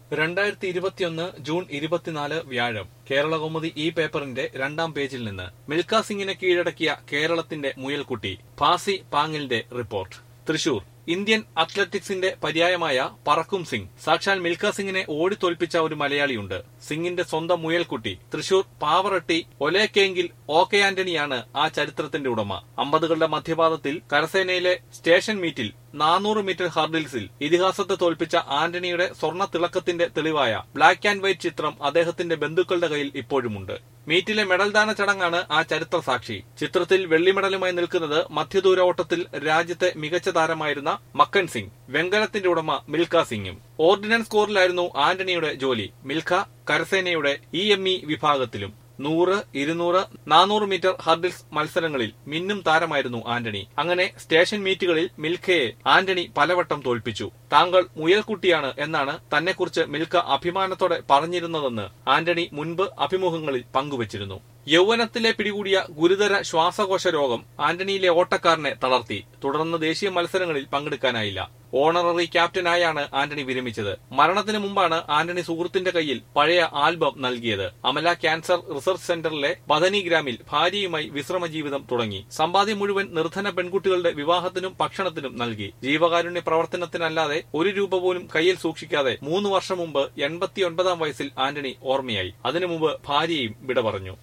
രണ്ടായിരത്തി ഇരുപത്തിയൊന്ന് ജൂൺ ഇരുപത്തിനാല് വ്യാഴം കേരളകൗമുദി ഈ പേപ്പറിന്റെ രണ്ടാം പേജിൽ നിന്ന് മിൽഖ സിംഗിനെ കീഴടക്കിയ കേരളത്തിന്റെ മുയൽക്കുട്ടി ഫാസി പാങ്ങിലിന്റെ റിപ്പോർട്ട് തൃശൂർ ഇന്ത്യൻ അത്ലറ്റിക്സിന്റെ പര്യായമായ പറക്കും സിംഗ് സാക്ഷാൽ മിൽഖ സിംഗിനെ ഓടിത്തോൽപ്പിച്ച ഒരു മലയാളിയുണ്ട് സിംഗിന്റെ സ്വന്തം മുയൽക്കുട്ടി തൃശൂർ പാവറട്ടി ഒലേക്കെങ്കിൽ ഓക്കെ ആന്റണിയാണ് ആ ചരിത്രത്തിന്റെ ഉടമ അമ്പതുകളുടെ മധ്യപാദത്തിൽ കരസേനയിലെ സ്റ്റേഷൻ മീറ്റിൽ നാനൂറ് മീറ്റർ ഹർഡിൽസിൽ ഇതിഹാസത്തെ തോൽപ്പിച്ച ആന്റണിയുടെ സ്വർണ്ണ തിളക്കത്തിന്റെ തെളിവായ ബ്ലാക്ക് ആൻഡ് വൈറ്റ് ചിത്രം അദ്ദേഹത്തിന്റെ ബന്ധുക്കളുടെ കയ്യിൽ ഇപ്പോഴുമുണ്ട് മീറ്റിലെ മെഡൽദാന ചടങ്ങാണ് ആ ചരിത്ര സാക്ഷി ചിത്രത്തിൽ വെള്ളി മെഡലുമായി നിൽക്കുന്നത് മധ്യദൂര ഓട്ടത്തിൽ രാജ്യത്തെ മികച്ച താരമായിരുന്ന മക്കൻ സിംഗ് വെങ്കലത്തിന്റെ ഉടമ മിൽഖ സിംഗും ഓർഡിനൻസ് സ്കോറിലായിരുന്നു ആന്റണിയുടെ ജോലി മിൽഖ കരസേനയുടെ ഇ എം ഇ വിഭാഗത്തിലും നൂറ് ഇരുന്നൂറ് നാനൂറ് മീറ്റർ ഹർഡിൽസ് മത്സരങ്ങളിൽ മിന്നും താരമായിരുന്നു ആന്റണി അങ്ങനെ സ്റ്റേഷൻ മീറ്റുകളിൽ മിൽഖയെ ആന്റണി പലവട്ടം തോൽപ്പിച്ചു താങ്കൾ മുയൽക്കുട്ടിയാണ് എന്നാണ് തന്നെക്കുറിച്ച് മിൽഖ അഭിമാനത്തോടെ പറഞ്ഞിരുന്നതെന്ന് ആന്റണി മുൻപ് അഭിമുഖങ്ങളിൽ പങ്കുവച്ചിരുന്നു യൗവനത്തിലെ പിടികൂടിയ ഗുരുതര ശ്വാസകോശ രോഗം ആന്റണിയിലെ ഓട്ടക്കാരനെ തളർത്തി തുടർന്ന് ദേശീയ മത്സരങ്ങളിൽ പങ്കെടുക്കാനായില്ല ഓണററി ക്യാപ്റ്റനായാണ് ആന്റണി വിരമിച്ചത് മരണത്തിന് മുമ്പാണ് ആന്റണി സുഹൃത്തിന്റെ കയ്യിൽ പഴയ ആൽബം നൽകിയത് അമല ക്യാൻസർ റിസർച്ച് സെന്ററിലെ ബദനി ഗ്രാമിൽ ഭാര്യയുമായി വിശ്രമ ജീവിതം തുടങ്ങി സമ്പാദ്യം മുഴുവൻ നിർധന പെൺകുട്ടികളുടെ വിവാഹത്തിനും ഭക്ഷണത്തിനും നൽകി ജീവകാരുണ്യ പ്രവർത്തനത്തിനല്ലാതെ ഒരു രൂപ പോലും കയ്യിൽ സൂക്ഷിക്കാതെ മൂന്ന് വർഷം മുമ്പ് എൺപത്തിയൊൻപതാം വയസ്സിൽ ആന്റണി ഓർമ്മയായി അതിനു മുമ്പ് ഭാര്യയും വിട പറഞ്ഞു